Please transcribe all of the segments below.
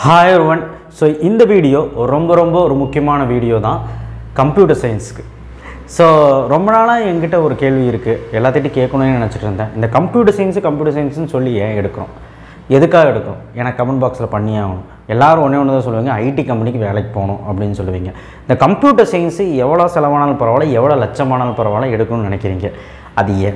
hi one so இந்த video ரொம்ப ரொம்ப ஒரு முக்கியமான வீடியோ தான் கம்ப்யூட்டர் சயின்ஸுக்கு ஸோ ரொம்ப நாளாக என்கிட்ட ஒரு கேள்வி இருக்குது எல்லாத்திட்டையும் கேட்கணும்னு நினச்சிட்டு இருந்தேன் இந்த கம்ப்யூட்டர் சயின்ஸு கம்ப்யூட்டர் சயின்ஸ்னு சொல்லி ஏன் எடுக்கிறோம் எதுக்காக எடுக்கும் எனக்கு கமெண்ட் பாக்ஸில் பண்ணியே ஆகணும் எல்லாரும் ஒன்றே ஒன்று தான் சொல்லுவீங்க ஐடி கம்பெனிக்கு வேலைக்கு போகணும் அப்படின்னு சொல்லுவீங்க இந்த கம்ப்யூட்டர் சயின்ஸு எவ்வளோ செலவானாலும் பரவாயில்ல எவ்வளோ லட்சமானாலும் பரவாயில்ல எடுக்கணும்னு நினைக்கிறீங்க அது ஏன்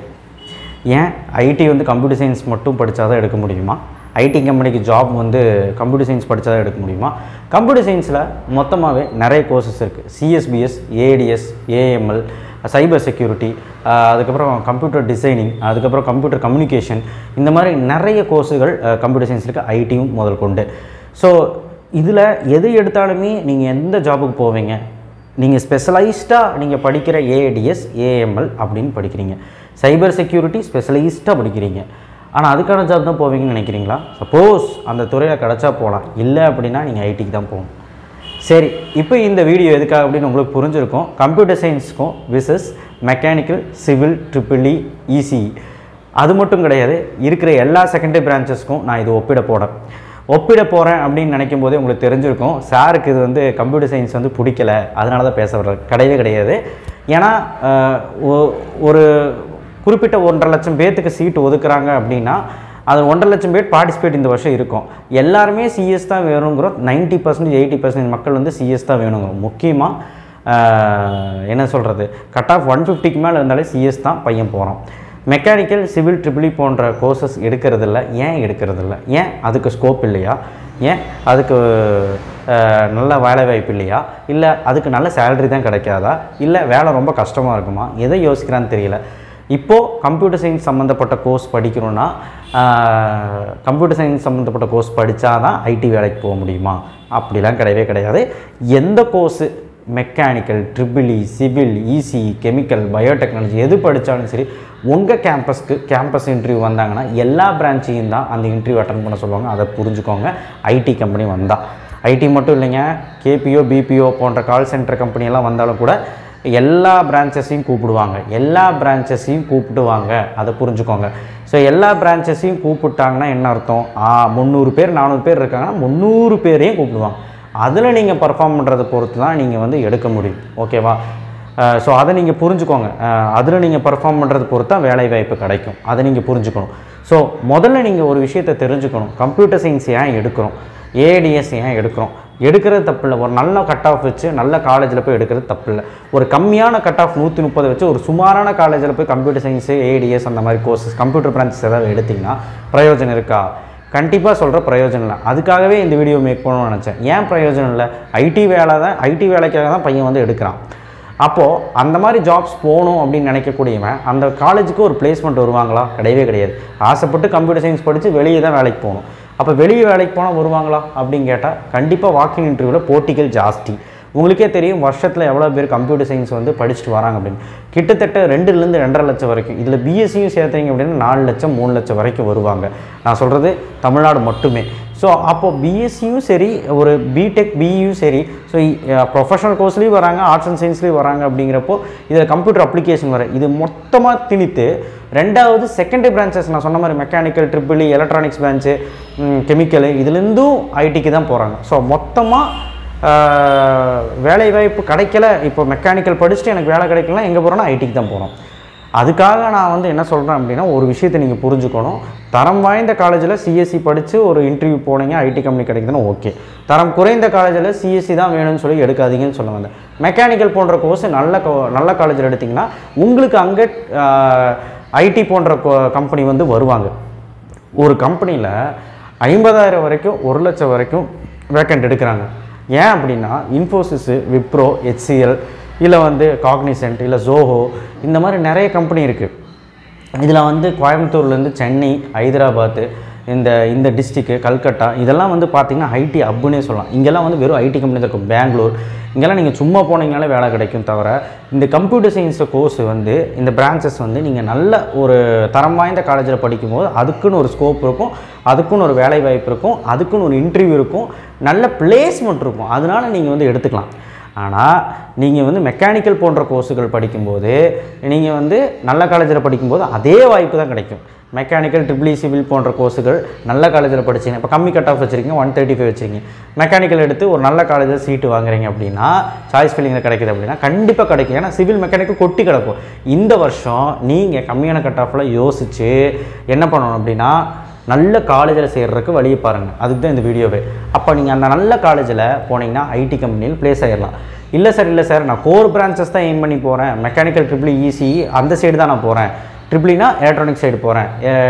ஏன் ஐடி வந்து கம்ப்யூட்டர் சயின்ஸ் மட்டும் படித்தா தான் எடுக்க முடியுமா ஐடி கம்பெனிக்கு ஜாப் வந்து கம்ப்யூட்டர் சயின்ஸ் படித்தா தான் எடுக்க முடியுமா கம்ப்யூட்டர் சயின்ஸில் மொத்தமாகவே நிறைய கோர்சஸ் இருக்குது CSBS ADS AML cyber security அதுக்கப்புறம் கம்ப்யூட்டர் டிசைனிங் அதுக்கப்புறம் கம்ப்யூட்டர் கம்யூனிகேஷன் இந்த மாதிரி நிறைய கோர்ஸுகள் கம்ப்யூட்டர் சயின்ஸ் இருக்குது ஐடியும் முதல் கொண்டு ஸோ இதில் எது எடுத்தாலுமே நீங்கள் எந்த ஜாபுக்கு போவீங்க நீங்கள் ஸ்பெஷலைஸ்டாக நீங்கள் படிக்கிற ஏடிஎஸ் ஏஎம்எல் அப்படின்னு படிக்கிறீங்க சைபர் செக்யூரிட்டி ஸ்பெஷலைஸ்டாக படிக்கிறீங்க ஆனால் அதுக்கான ஜாப் தான் போவீங்கன்னு நினைக்கிறீங்களா சப்போஸ் அந்த துறையில் கிடச்சா போகலாம் இல்லை அப்படின்னா நீங்கள் ஐடிக்கு தான் போகணும் சரி இப்போ இந்த வீடியோ எதுக்காக அப்படின்னு உங்களுக்கு புரிஞ்சிருக்கும் கம்ப்யூட்டர் சயின்ஸுக்கும் versus mechanical civil triple ECE அது மட்டும் கிடையாது இருக்கிற எல்லா செகண்டரி பிரான்ச்சஸ்க்கும் நான் இது ஒப்பிட போகிறேன் ஒப்பிட போகிறேன் அப்படின்னு நினைக்கும் போதே உங்களுக்கு தெரிஞ்சிருக்கும் சாருக்கு இது வந்து கம்ப்யூட்டர் சயின்ஸ் வந்து பிடிக்கல அதனால தான் பேச வர்றாரு கிடையவே கிடையாது ஏன்னா அஹ், ஒ- ஒரு குறிப்பிட்ட ஒன்றரை லட்சம் பேர்த்துக்கு சீட்டு ஒதுக்குறாங்க அப்படின்னா அது ஒன்றரை லட்சம் பேர் பார்ட்டிசிபேட் இந்த வருஷம் இருக்கும் எல்லாருமே சிஎஸ் தான் வேணுங்கிறோம் நைன்ட்டி பர்சன்டேஜ் எயிட்டி பர்சன்டேஜ் மக்கள் வந்து சிஎஸ் தான் வேணுங்கிறோம் முக்கியமாக என்ன சொல்கிறது கட் ஆஃப் ஒன் ஃபிஃப்டிக்கு மேலே இருந்தாலே சிஎஸ் தான் பையன் போகிறோம் மெக்கானிக்கல் சிவில் ட்ரிபிளி போன்ற கோர்சஸ் எடுக்கிறதில்ல ஏன் எடுக்கிறதில்ல ஏன் அதுக்கு ஸ்கோப் இல்லையா ஏன் அதுக்கு அஹ், நல்ல வேலை வாய்ப்பு இல்லையா இல்லை அதுக்கு நல்ல சேலரி தான் கிடைக்காதா இல்லை வேலை ரொம்ப கஷ்டமாக இருக்குமா எதை யோசிக்கிறான்னு தெரியல இப்போது கம்ப்யூட்டர் சயின்ஸ் சம்மந்தப்பட்ட கோர்ஸ் படிக்கணும்னா கம்ப்யூட்டர் சயின்ஸ் சம்மந்தப்பட்ட கோர்ஸ் படித்தா தான் ஐடி வேலைக்கு போக முடியுமா அப்படிலாம் கிடையவே கிடையாது எந்த course mechanical triple E civil EC chemical biotechnology எது படித்தாலும் சரி உங்கள் கேம்பஸ்க்கு கேம்பஸ் இன்டர்வியூ வந்தாங்கன்னா எல்லா பிரான்ச்சையும் தான் அந்த இன்டர்வியூ அட்டன் பண்ண சொல்லுவாங்க அதை புரிஞ்சுக்கோங்க ஐடி கம்பெனி வந்தால் ஐடி மட்டும் இல்லைங்க கேபிஓ பிபிஓ போன்ற கால் சென்டர் கம்பெனியெல்லாம் வந்தாலும் கூட எல்லா பிரான்ச்சஸையும் கூப்பிடுவாங்க எல்லா பிரான்ச்சஸையும் கூப்பிடுவாங்க அதை புரிஞ்சுக்கோங்க ஸோ எல்லா பிரான்ச்சஸையும் கூப்பிட்டாங்கன்னா என்ன அர்த்தம் ஆ முந்நூறு பேர் நானூறு பேர் இருக்காங்கன்னா முந்நூறு பேரையும் கூப்பிடுவாங்க அதில் நீங்கள் பர்ஃபார்ம் பண்ணுறதை பொறுத்து தான் நீங்கள் வந்து எடுக்க முடியும் ஓகேவா ஸோ அதை நீங்கள் புரிஞ்சுக்கோங்க அதில் நீங்கள் பர்ஃபார்ம் பண்ணுறது பொறுத்து தான் வேலை வாய்ப்பு கிடைக்கும் அதை நீங்கள் புரிஞ்சுக்கணும் ஸோ முதல்ல நீங்கள் ஒரு விஷயத்தை தெரிஞ்சுக்கணும் கம்ப்யூட்டர் சயின்ஸ் ஏன் எடுக்கிறோம் ஏடிஎஸ் ஏன் எடுக்கிறோம் எடுக்கிறது தப்பு இல்லை ஒரு நல்ல கட் ஆஃப் வச்சு நல்ல காலேஜில் போய் எடுக்கிறது தப்பு இல்லை ஒரு கம்மியான கட் ஆஃப் நூற்றி முப்பது வச்சு ஒரு சுமாரான காலேஜில் போய் கம்ப்யூட்டர் சயின்ஸு ஏடிஎஸ் அந்த மாதிரி கோர்சஸ் கம்ப்யூட்டர் பிரான்ச்சஸ் ஏதாவது எடுத்திங்கன்னா பிரயோஜனம் இருக்கா கண்டிப்பாக சொல்கிற பிரயோஜனம் இல்லை அதுக்காகவே இந்த வீடியோ மேக் பண்ணணும்னு நினச்சேன் ஏன் பிரயோஜனம் இல்லை ஐடி வேலை தான் ஐடி வேலைக்காக தான் பையன் வந்து எடுக்கிறான் அப்போது அந்த மாதிரி ஜாப்ஸ் போகணும் அப்படின்னு நினைக்கக்கூடியவன் அந்த காலேஜுக்கு ஒரு பிளேஸ்மெண்ட் வருவாங்களா கிடையவே கிடையாது ஆசைப்பட்டு கம்ப்யூட்டர் சயின்ஸ் படித்து வெளியே தான் வேலைக்கு போகணும் அப்போ வெளியே வேலைக்கு போனால் வருவாங்களா அப்படின்னு கேட்டால் கண்டிப்பாக வாக்கிங் இன்டர்வியூவில் போட்டிகள் ஜாஸ்தி உங்களுக்கே தெரியும் வருஷத்தில் எவ்வளோ பேர் கம்ப்யூட்டர் சயின்ஸ் வந்து படிச்சுட்டு வராங்க அப்படின்னு கிட்டத்தட்ட ரெண்டுலேருந்து ரெண்டரை லட்சம் வரைக்கும் இதில் பிஎஸ்சியும் சேர்த்தீங்க அப்படின்னா நாலு லட்சம் மூணு லட்சம் வரைக்கும் வருவாங்க நான் சொல்கிறது தமிழ்நாடு மட்டுமே ஸோ அப்போ பிஎஸ்சியும் சரி ஒரு பிடெக் பிஇயும் சரி ஸோ ப்ரொஃபஷனல் கோர்ஸ்லேயும் வராங்க ஆர்ட்ஸ் அண்ட் சயின்ஸ்லேயும் வராங்க அப்படிங்கிறப்போ இதில் கம்ப்யூட்டர் அப்ளிகேஷன் வர இது மொத்தமாக திணித்து ரெண்டாவது செகண்டரி பிரான்ச்சஸ் நான் சொன்ன மாதிரி mechanical triple electronics branch chemical இதுலேருந்தும் ஐடிக்கு தான் போகிறாங்க ஸோ மொத்தமாக வேலை வாய்ப்பு கிடைக்கல இப்போ மெக்கானிக்கல் படிச்சுட்டு எனக்கு வேலை கிடைக்கலனா எங்கே போகிறோன்னா ஐடிக்கு தான் போகிறோம் அதுக்காக நான் வந்து என்ன சொல்கிறேன் அப்படின்னா ஒரு விஷயத்தை நீங்கள் புரிஞ்சுக்கணும் தரம் வாய்ந்த காலேஜில் சிஎஸ்சி படித்து ஒரு இன்டர்வியூ போனீங்க ஐடி கம்பெனி கிடைக்குதுன்னா ஓகே தரம் குறைந்த காலேஜில் சிஎஸ்சி தான் வேணும்னு சொல்லி எடுக்காதீங்கன்னு சொல்ல வந்தேன் மெக்கானிக்கல் போன்ற கோர்ஸ் நல்ல கோ- நல்ல காலேஜில் எடுத்திங்கன்னா உங்களுக்கு அங்கே ஐடி போன்ற கம்பெனி வந்து வருவாங்க ஒரு கம்பெனியில் ஐம்பதாயிரம் வரைக்கும் ஒரு லட்சம் வரைக்கும் வேக்கண்ட் எடுக்கிறாங்க ஏன் அப்படின்னா இன்ஃபோசிஸு விப்ரோ ஹெச்சிஎல் இல்லை வந்து காக்னிசென்ட் இல்லை ஜோஹோ இந்த மாதிரி நிறைய கம்பெனி இருக்குது இதில் வந்து கோயம்புத்தூர்லேருந்து சென்னை ஹைதராபாத்து இந்த இந்த டிஸ்ட்ரிக்கு கல்கட்டா இதெல்லாம் வந்து பார்த்திங்கன்னா ஐடி அப்புன்னே சொல்லலாம் இங்கெல்லாம் வந்து வெறும் ஐடி கம்பெனி தான் இருக்கும் பெங்களூர் இங்கெல்லாம் நீங்கள் சும்மா போனீங்கனாலே வேலை கிடைக்கும் தவிர இந்த கம்ப்யூட்டர் சயின்ஸ் கோர்ஸ் வந்து இந்த பிரான்ச்சஸ் வந்து நீங்கள் நல்ல ஒரு தரம் வாய்ந்த காலேஜில் படிக்கும்போது அதுக்குன்னு ஒரு ஸ்கோப் இருக்கும் அதுக்குன்னு ஒரு வேலை வாய்ப்பு இருக்கும் அதுக்குன்னு ஒரு இன்டர்வியூ இருக்கும் நல்ல பிளேஸ்மெண்ட் இருக்கும் அதனால நீங்கள் வந்து எடுத்துக்கலாம் ஆனால் நீங்கள் வந்து மெக்கானிக்கல் போன்ற கோர்ஸுகள் படிக்கும்போது நீங்கள் வந்து நல்ல காலேஜில் படிக்கும்போது அதே வாய்ப்பு தான் கிடைக்கும் மெக்கானிக்கல் ட்ரிபிள் சிவில் போன்ற கோர்ஸுகள் நல்ல காலேஜில் படிச்சீங்க இப்போ கம்மி கட் ஆஃப் வச்சிருக்கீங்க ஒன் தேர்ட்டி ஃபைவ் வச்சிருக்கீங்க மெக்கானிக்கல் எடுத்து ஒரு நல்ல காலேஜில் சீட்டு வாங்குறீங்க அப்படின்னா சாய்ஸ் ஃபில்லிங்கில் கிடைக்குது அப்படின்னா கண்டிப்பாக கிடைக்கும் ஏன்னா சிவில் மெக்கானிக்கல் கொட்டி கிடக்கும் இந்த வருஷம் நீங்கள் கம்மியான கட் ஆஃபில் யோசிச்சு என்ன பண்ணணும் அப்படின்னா நல்ல காலேஜில் சேர்றதுக்கு வழியை பாருங்கள் அதுக்கு தான் இந்த வீடியோவே அப்போ நீங்கள் அந்த நல்ல காலேஜில் போனீங்கன்னா ஐடி கம்பெனியில் ப்ளேஸ் ஆகிடலாம் இல்லை சார் இல்லை சார் நான் கோர் பிரான்ச்சஸ் தான் எய்ம் பண்ணி போகிறேன் மெக்கானிக்கல் ட்ரிபிள் இசி அந்த சைடு தான் நான் போகிறேன் ட்ரிபிளினா எலக்ட்ரானிக் சைடு போகிறேன்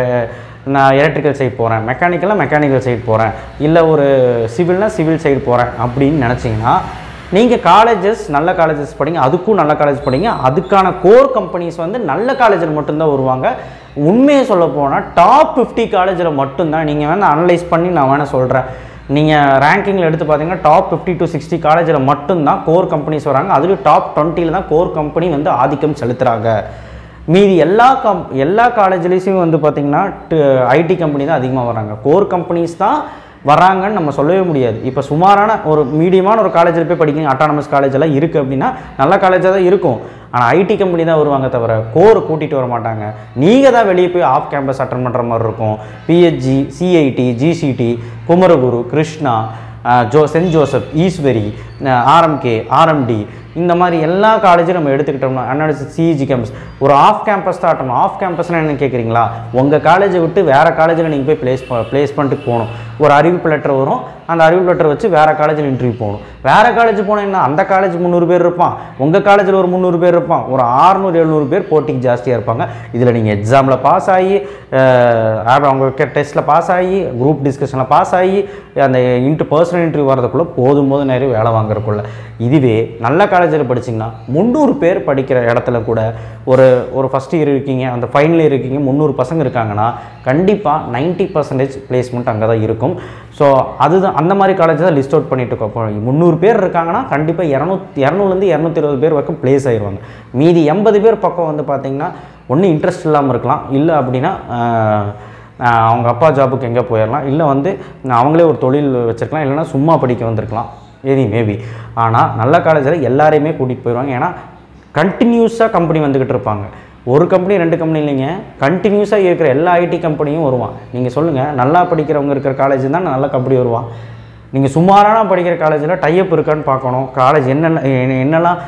நான் எலக்ட்ரிக்கல் சைடு போகிறேன் மெக்கானிக்கலாக மெக்கானிக்கல் சைடு போகிறேன் இல்லை ஒரு சிவில்னா சிவில் சைடு போகிறேன் அப்படின்னு நினச்சிங்கன்னா நீங்கள் காலேஜஸ் நல்ல காலேஜஸ் படிங்க அதுக்கும் நல்ல காலேஜ் படிங்க அதுக்கான கோர் கம்பெனிஸ் வந்து நல்ல காலேஜில் மட்டும்தான் வருவாங்க உண்மையை சொல்ல போனால் டாப் ஃபிஃப்டி காலேஜில் மட்டும்தான் நீங்கள் வேணால் அனலைஸ் பண்ணி நான் வேணால் சொல்கிறேன் நீங்கள் ரேங்கிங்கில் எடுத்து பார்த்தீங்கன்னா டாப் ஃபிஃப்டி டு சிக்ஸ்டி காலேஜில் மட்டும்தான் கோர் கம்பெனிஸ் வராங்க அதுலேயும் டாப் டுவெண்ட்டியில் தான் கோர் கம்பெனி வந்து ஆதிக்கம் செலுத்துகிறாங்க மீதி எல்லா கம் எல்லா காலேஜ்லேயும் வந்து பார்த்திங்கன்னா ஐடி கம்பெனி தான் அதிகமாக வராங்க கோர் கம்பெனிஸ் தான் வராங்கன்னு நம்ம சொல்லவே முடியாது இப்போ சுமாரான ஒரு மீடியமான ஒரு காலேஜில் போய் படிக்கிறீங்க அட்டானமஸ் காலேஜ் எல்லாம் இருக்குது அப்படின்னா நல்ல காலேஜாக தான் இருக்கும் ஆனால் ஐடி கம்பெனி தான் வருவாங்க தவிர கோர் கூட்டிகிட்டு வர மாட்டாங்க நீங்கள் தான் வெளியே போய் ஆஃப் கேம்பஸ் அட்டன் பண்ணுற மாதிரி இருக்கும் PHG CIT GCT Kumaraguru Krishna அஹ், ஜோ saint Joseph Eswari RMK RMD இந்த மாதிரி எல்லா காலேஜும் நம்ம எடுத்துக்கிட்டோம்னா அண்ணாடி சிஇஜி கேம்பஸ் ஒரு ஆஃப் கேம்பஸ் தான் ஆட்டணும் ஆஃப் கேம்பஸ்னால் என்ன கேட்குறீங்களா உங்கள் காலேஜை விட்டு வேறு காலேஜில் நீங்கள் போய் ப்ளேஸ் பிளேஸ்மெண்ட்டுக்கு போகணும் ஒரு அறிவிப்பு லெட்டர் வரும் அந்த அறிவிப்பு லெட்டர் வச்சு வேறு காலேஜில் இன்டர்வியூ போகணும் வேறு காலேஜ் போனீங்கன்னா அந்த காலேஜ் முந்நூறு பேர் இருப்பான் உங்கள் காலேஜில் ஒரு முந்நூறு பேர் இருப்பான் ஒரு ஆறுநூறு எழுநூறு பேர் போட்டிக்கு ஜாஸ்தியாக இருப்பாங்க இதில் நீங்கள் எக்ஸாமில் பாஸ் ஆகி அஹ், அவங்க டெஸ்ட்டில் பாஸ் ஆகி குரூப் டிஸ்கஷனில் பாஸ் ஆகி அந்த இன்ட்டு பர்சனல் இன்டர்வியூ வரதுக்குள்ளே போதும் போதும் நிறைய வேலை வாங்குறதுக்குள்ள இதுவே நல்ல காலேஜில் படிச்சிங்கன்னா முந்நூறு பேர் படிக்கிற இடத்துல கூட ஒரு ஒரு ஃபஸ்ட் இயர் இருக்கீங்க அந்த ஃபைனல் இயர் இருக்கீங்க முந்நூறு பசங்க இருக்காங்கன்னா கண்டிப்பாக நைன்ட்டி பர்சன்டேஜ் பிளேஸ்மெண்ட் அங்கே தான் இருக்கும் ஸோ அதுதான் அந்த மாதிரி காலேஜ் தான் லிஸ்ட் அவுட் பண்ணிட்டு இருக்கோம் இப்போ முந்நூறு பேர் இருக்காங்கன்னா கண்டிப்பாக இரநூத்தி இரநூறுலேருந்து இரநூத்தி இருபது பேர் வரைக்கும் ப்ளேஸ் ஆயிடுவாங்க மீதி எண்பது பேர் பக்கம் வந்து பார்த்திங்கன்னா ஒன்றும் இன்ட்ரெஸ்ட் இல்லாமல் இருக்கலாம் இல்லை அப்படின்னா ஆஹ், ஆஹ், அவங்க அப்பா ஜாபுக்கு எங்கே போயிடலாம் இல்லை வந்து அவங்களே ஒரு தொழில் வச்சுருக்கலாம் இல்லைன்னா சும்மா படிக்க வந்திருக்கலாம் எதி மேபி ஆனால் நல்ல காலேஜில் எல்லாரையுமே கூட்டிகிட்டு போயிடுவாங்க ஏன்னா கண்டினியூஸாக கம்பெனி வந்துக்கிட்டு இருப்பாங்க ஒரு கம்பெனி ரெண்டு கம்பெனி இல்லைங்க கண்டினியூஸாக இருக்கிற எல்லா ஐடி கம்பெனியும் வருவான் நீங்கள் சொல்லுங்கள் நல்லா படிக்கிறவங்க இருக்கிற காலேஜ் தான் நல்ல கம்பெனி வருவான் நீங்கள் சுமாரான படிக்கிற காலேஜில் டைப் இருக்கான்னு பார்க்கணும் காலேஜ் என்னென்ன என்ன- என்னெல்லாம்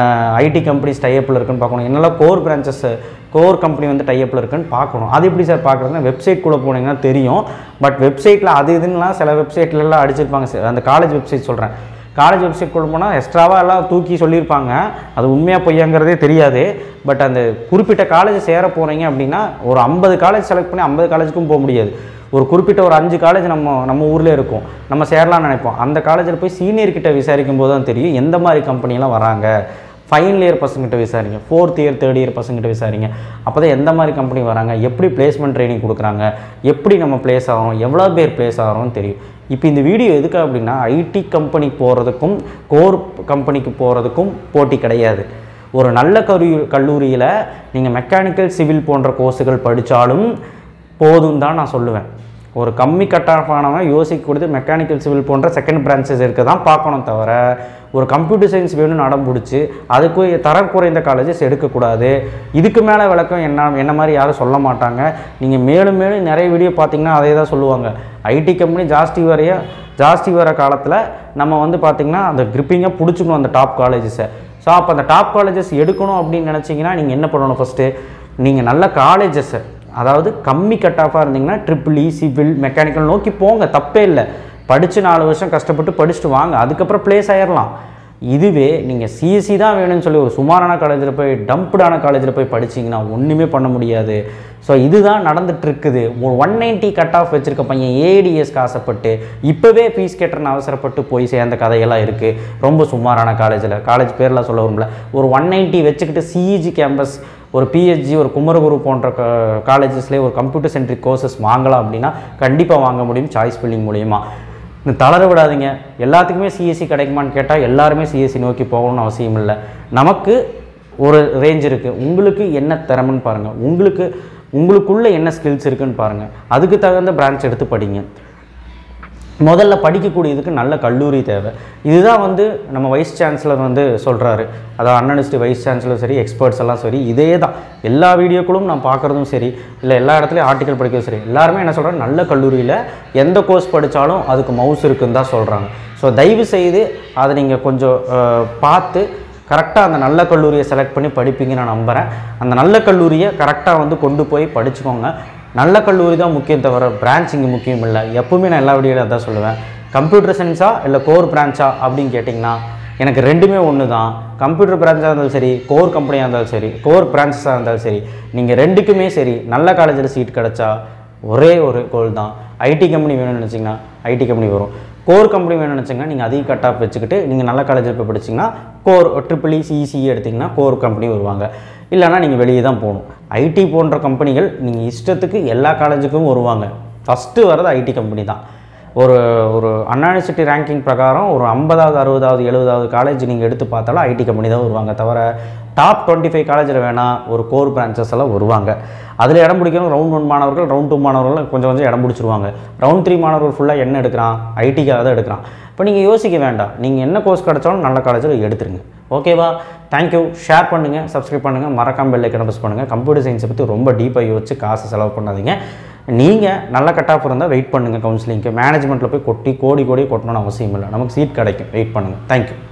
ஐடி கம்பெனிஸ் டைப்பில் இருக்குன்னு பார்க்கணும் என்னெல்லாம் கோர் பிரான்ச்சஸ் கோர் கம்பெனி வந்து டைப்பில் இருக்குன்னு பார்க்கணும் அது எப்படி சார் பார்க்குறதுனா வெப்சைட் கூட போனீங்கன்னா தெரியும் பட் வெப்சைட்டில் அது இதுன்னெலாம் சில வெப்சைட்லலாம் அடிச்சிருப்பாங்க ச- அந்த காலேஜ் வெப்சைட் சொல்கிறேன் காலேஜ் வெப்சைட் கொண்டு போனால் எக்ஸ்ட்ராவாக எல்லாம் தூக்கி சொல்லியிருப்பாங்க அது உண்மையாக பொய்யாங்கிறதே தெரியாது பட் அந்த குறிப்பிட்ட காலேஜ் சேர போகிறீங்க அப்படின்னா ஒரு ஐம்பது காலேஜ் செலக்ட் பண்ணி ஐம்பது காலேஜுக்கும் போக முடியாது ஒரு குறிப்பிட்ட ஒரு அஞ்சு காலேஜ் நம்ம நம்ம ஊர்லேயே இருக்கும் நம்ம சேரலாம்னு நினைப்போம் அந்த காலேஜில் போய் சீனியர் கிட்ட விசாரிக்கும் போது தான் தெரியும் எந்த மாதிரி கம்பெனிலாம் வராங்க ஃபைனல் இயர் பசங்கிட்ட விசாரிங்க ஃபோர்த் இயர் தேர்ட் இயர் பசங்கிட்ட விசாரிங்க அப்போ தான் எந்த மாதிரி கம்பெனி வராங்க எப்படி பிளேஸ்மெண்ட் ட்ரைனிங் கொடுக்குறாங்க எப்படி நம்ம பிளேஸ் ஆகிறோம் எவ்வளோ பேர் பிளேஸ் ஆகிறோம்னு தெரியும் இப்போ இந்த வீடியோ எதுக்கு அப்படின்னா ஐடி கம்பெனி போகிறதுக்கும் கோர் கம்பெனிக்கு போகிறதுக்கும் போட்டி கிடையாது ஒரு நல்ல கரு கல்லூரியில் நீங்கள் மெக்கானிக்கல் சிவில் போன்ற கோர்ஸுகள் படித்தாலும் போதும் தான் நான் சொல்லுவேன் ஒரு கம்மி கட் ஆஃப் ஆனவன் யோசிக்க கொடுத்து மெக்கானிக்கல் சிவில் போன்ற செகண்ட் பிரான்ச்சஸ் இருக்க தான் பார்க்கணும் தவிர ஒரு கம்ப்யூட்டர் சயின்ஸ் வேணும்னு அடம் பிடிச்சி அதுக்கு தரம் குறைந்த காலேஜஸ் எடுக்கக்கூடாது இதுக்கு மேலே விளக்கம் என்ன என்ன மாதிரி யாரும் சொல்ல மாட்டாங்க நீங்கள் மேலும் மேலும் நிறைய வீடியோ பார்த்தீங்கன்னா அதே தான் சொல்லுவாங்க ஐடி கம்பெனி ஜாஸ்தி வரைய ஜாஸ்தி வர காலத்தில் நம்ம வந்து பார்த்திங்கன்னா அந்த கிரிப்பிங்காக பிடிச்சிக்கணும் அந்த டாப் காலேஜஸை ஸோ அப்போ அந்த டாப் காலேஜஸ் எடுக்கணும் அப்படின்னு நினச்சிங்கன்னா நீங்கள் என்ன பண்ணணும் ஃபஸ்ட்டு நீங்கள் நல்ல காலேஜஸை அதாவது கம்மி கட் ஆஃபாக இருந்தீங்கன்னா ட்ரிபிள் இ சிவில் மெக்கானிக்கல் நோக்கி போங்க தப்பே இல்லை படித்து நாலு வருஷம் கஷ்டப்பட்டு படிச்சுட்டு வாங்க அதுக்கப்புறம் ப்ளேஸ் ஆயிடலாம் இதுவே நீங்கள் சிஎஸ்சி தான் வேணும்னு சொல்லி ஒரு சுமாரான காலேஜில் போய் டம்ப்டான காலேஜில் போய் படிச்சீங்கன்னா ஒன்றுமே பண்ண முடியாது ஸோ இதுதான் நடந்துட்டு இருக்குது ஒரு ஒன் நைன்ட்டி கட் ஆஃப் வச்சிருக்க பையன் ஏடிஎஸ்க்கு ஆசைப்பட்டு இப்போவே ஃபீஸ் கட்டுறன்னு அவசரப்பட்டு போய் சேர்ந்த கதையெல்லாம் இருக்குது ரொம்ப சுமாரான காலேஜில் காலேஜ் பேர்லாம் சொல்ல வரும்ல ஒரு ஒன் நைன்ட்டி வச்சுக்கிட்டு சிஇஜி கேம்பஸ் ஒரு பிஹெச்டி ஒரு குமரகுரு போன்ற காலேஜஸ்லேயே ஒரு கம்ப்யூட்டர் சென்ட்ரிக் கோர்சஸ் வாங்கலாம் அப்படின்னா கண்டிப்பாக வாங்க முடியும் சாய்ஸ் ஃபில்லிங் மூலியமா இந்த தளர விடாதீங்க எல்லாத்துக்குமே சிஎஸ்சி கிடைக்குமான்னு கேட்டால் எல்லாருமே சிஎஸ்சி நோக்கி போகணும்னு அவசியம் இல்லை நமக்கு ஒரு ரேஞ்ச் இருக்குது உங்களுக்கு என்ன திறமைன்னு பாருங்கள் உங்களுக்கு உங்களுக்குள்ளே என்ன ஸ்கில்ஸ் இருக்குன்னு பாருங்கள் அதுக்கு தகுந்த பிரான்ச் எடுத்து படிங்க முதல்ல படிக்கக்கூடியதுக்கு நல்ல கல்லூரி தேவை இதுதான் வந்து நம்ம வைஸ் சான்சலர் வந்து சொல்கிறாரு அதாவது அன்அனிஸ்டி வைஸ் சான்சலர் சரி எக்ஸ்பர்ட்ஸ் எல்லாம் சரி இதே தான் எல்லா வீடியோக்களும் நான் பார்க்குறதும் சரி இல்லை எல்லா இடத்துலையும் ஆர்டிக்கல் படிக்கிறதும் சரி எல்லாருமே என்ன சொல்கிறாங்க நல்ல கல்லூரியில் எந்த கோர்ஸ் படித்தாலும் அதுக்கு மவுஸ் இருக்குன்னு தான் சொல்கிறாங்க ஸோ தயவு செய்து அதை நீங்கள் கொஞ்சம் அஹ், பார்த்து கரெக்டாக அந்த நல்ல கல்லூரியை செலக்ட் பண்ணி படிப்பீங்கன்னு நான் நம்புகிறேன் அந்த நல்ல கல்லூரியை கரெக்டாக வந்து கொண்டு போய் படிச்சுக்கோங்க நல்ல கல்லூரி தான் முக்கியம் தவிர பிரான்ச் இங்கே முக்கியம் இல்லை எப்பவுமே நான் எல்லா வீடியோவில் அதான் சொல்லுவேன் கம்ப்யூட்டர் சயின்ஸா இல்லை கோர் பிரான்ச்சா அப்படின்னு கேட்டிங்கன்னா எனக்கு ரெண்டுமே ஒன்று தான் கம்ப்யூட்டர் பிரான்ச்சாக இருந்தாலும் சரி கோர் கம்பெனியாக இருந்தாலும் சரி கோர் பிரான்ச்சஸாக இருந்தாலும் சரி நீங்கள் ரெண்டுக்குமே சரி நல்ல காலேஜில் சீட் கிடச்சா ஒரே ஒரு கோல் தான் ஐடி கம்பெனி வேணும்னு நினச்சிங்கன்னா ஐடி கம்பெனி வரும் கோர் கம்பெனி வேணும்னு நினச்சிங்கன்னா நீங்கள் அதிக கட் ஆஃப் வச்சுக்கிட்டு நீங்கள் நல்ல காலேஜில் போய் படிச்சிங்கன்னா கோர் ட்ரிபிள் இ சிஇசி எடுத்திங்கன்னா கோர் கம்பெனி வருவாங்க இல்லைன்னா நீங்கள் வெளியே தான் போகணும் ஐடி போன்ற கம்பெனிகள் நீங்கள் இஷ்டத்துக்கு எல்லா காலேஜுக்கும் வருவாங்க ஃபஸ்ட்டு வர்றது ஐடி கம்பெனி தான் ஒரு ஒரு அன்யூனிவர்சிட்டி ரேங்கிங் பிரகாரம் ஒரு ஐம்பதாவது அறுபதாவது எழுபதாவது காலேஜ் நீங்கள் எடுத்து பார்த்தாலும் ஐடி கம்பெனி தான் வருவாங்க தவிர டாப் டுவெண்ட்டி ஃபைவ் காலேஜில் வேணால் ஒரு கோர் பிரான்ச்சஸ் எல்லாம் வருவாங்க அதில் இடம் பிடிக்கணும் ரவுண்ட் ஒன் மாணவர்கள் ரவுண்ட் டூ மாணவர்கள் கொஞ்சம் கொஞ்சம் இடம் பிடிச்சிருவாங்க ரவுண்ட் த்ரீ மாணவர்கள் ஃபுல்லாக என்ன எடுக்கிறான் ஐடிக்காக தான் எடுக்கிறான் இப்போ நீங்கள் யோசிக்க வேண்டாம் நீங்கள் என்ன கோர்ஸ் கிடைச்சாலும் நல்ல காலேஜில் எடுத்துருங்க ஓகேவா தேங்க்யூ ஷேர் பண்ணுங்கள் சப்ஸ்கிரைப் பண்ணுங்கள் மறக்காம பெல் ஐக்கனை ப்ரெஸ் பண்ணுங்கள் கம்ப்யூட்டர் சயின்ஸை பற்றி ரொம்ப டீப்பாக யோசிச்சு காசு செலவு பண்ணாதீங்க நீங்கள் நல்ல கட் ஆஃப் இருந்தால் வெயிட் பண்ணுங்கள் கவுன்சிலிங்க்கு மேனேஜ்மெண்ட்டில் போய் கொட்டி கோடி கோடி கொட்டணும்னு அவசியம் இல்லை நமக்கு சீட் கிடைக்கும் வெயிட் பண்ணுங்கள் தேங்க்யூ